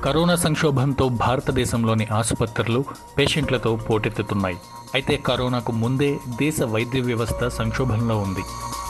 corona సంక్షోభంతో భారతదేశంలోని ఆసుపత్రులు పేషెంట్లతో పోటెత్తుతున్నాయి అయితే కరోనాకు ముందే దేశ వైద్య వ్యవస్థ సంక్షోభంలో ఉంది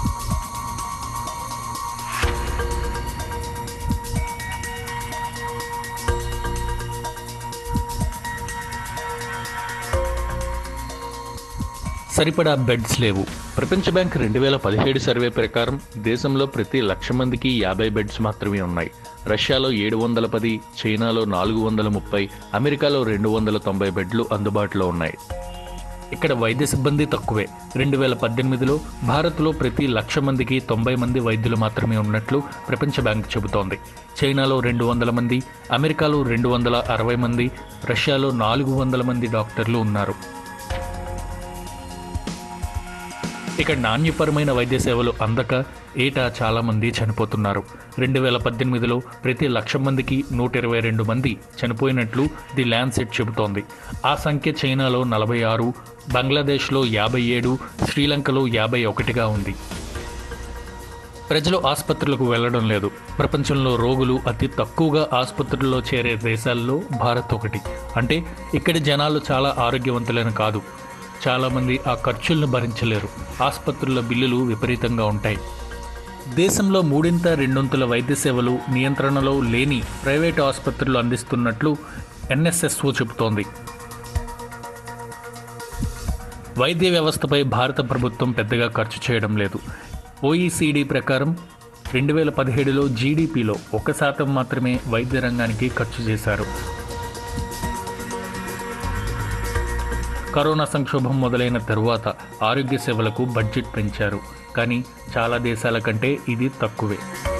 సరిపడా బెడ్స్ లేవు ప్రపంచ బ్యాంక్ రెండు వేల పదిహేడు సర్వే ప్రకారం దేశంలో ప్రతి లక్ష మందికి యాభై బెడ్స్ మాత్రమే ఉన్నాయి రష్యాలో ఏడు వందల పది చైనాలో నాలుగు వందల ముప్పై అమెరికాలో రెండు వందల తొంభై బెడ్లు అందుబాటులో ఉన్నాయి ఇక్కడ వైద్య సిబ్బంది తక్కువే రెండు వేల పద్దెనిమిదిలో భారత్లో ప్రతి లక్ష మందికి తొంభై మంది వైద్యులు మాత్రమే ఉన్నట్లు ప్రపంచ బ్యాంక్ చెబుతోంది చైనాలో రెండు వందల మంది అమెరికాలో రెండు వందల అరవై మంది రష్యాలో నాలుగు వందల మంది డాక్టర్లు ఉన్నారు ఇక నాణ్యపరమైన వైద్య సేవలు అందక ఏటా చాలా మంది చనిపోతున్నారు రెండు వేల పద్దెనిమిదిలో ప్రతి లక్ష మందికి నూట ఇరవై రెండు మంది చనిపోయినట్లు ది ల్యాన్సెట్ చెబుతోంది ఆ సంఖ్య చైనాలో నలభై ఆరు బంగ్లాదేశ్లో యాభై ఏడు శ్రీలంకలో యాభై ఒకటిగా ఉంది ప్రజలు ఆసుపత్రులకు వెళ్లడం లేదు ప్రపంచంలో రోగులు అతి తక్కువగా ఆసుపత్రుల్లో చేరే దేశాల్లో భారత్ ఒకటి అంటే ఇక్కడి జనాలు చాలా ఆరోగ్యవంతులైన కాదు చాలామంది ఆ ఖర్చులను భరించలేరు ఆసుపత్రుల బిల్లులు విపరీతంగా ఉంటాయి దేశంలో మూడింత రెండొంతుల వైద్య సేవలు నియంత్రణలో లేని ప్రైవేటు ఆసుపత్రులు అందిస్తున్నట్లు ఎన్ఎస్ఎస్ఓ చెబుతోంది వైద్య వ్యవస్థపై భారత ప్రభుత్వం పెద్దగా ఖర్చు చేయడం లేదు ఓఈసీడీ ప్రకారం రెండు వేల పదిహేడులో జీడిపిలో ఒక శాతం మాత్రమే వైద్య రంగానికి ఖర్చు చేశారు కరోనా సంక్షోభం మొదలైన తరువాత ఆరోగ్య సేవలకు బడ్జెట్ పెంచారు కానీ చాలా దేశాల కంటే ఇది తక్కువే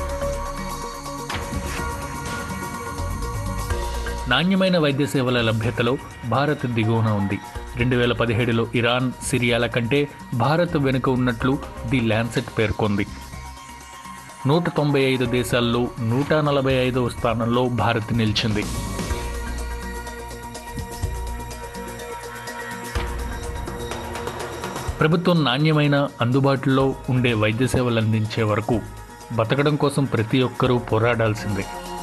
నాణ్యమైన వైద్య సేవల లభ్యతలో భారత్ దిగువన ఉంది రెండు వేల పదిహేడులో ఇరాన్ సిరియాల కంటే భారత్ వెనుక ఉన్నట్లు ది ల్యాన్సెట్ పేర్కొంది నూట తొంభై ఐదు దేశాల్లో నూట నలభై ఐదవ స్థానంలో భారత్ నిలిచింది ప్రభుత్వం నాణ్యమైన అందుబాటులో ఉండే వైద్య సేవలు అందించే వరకు బతకడం కోసం ప్రతి ఒక్కరూ పోరాడాల్సిందే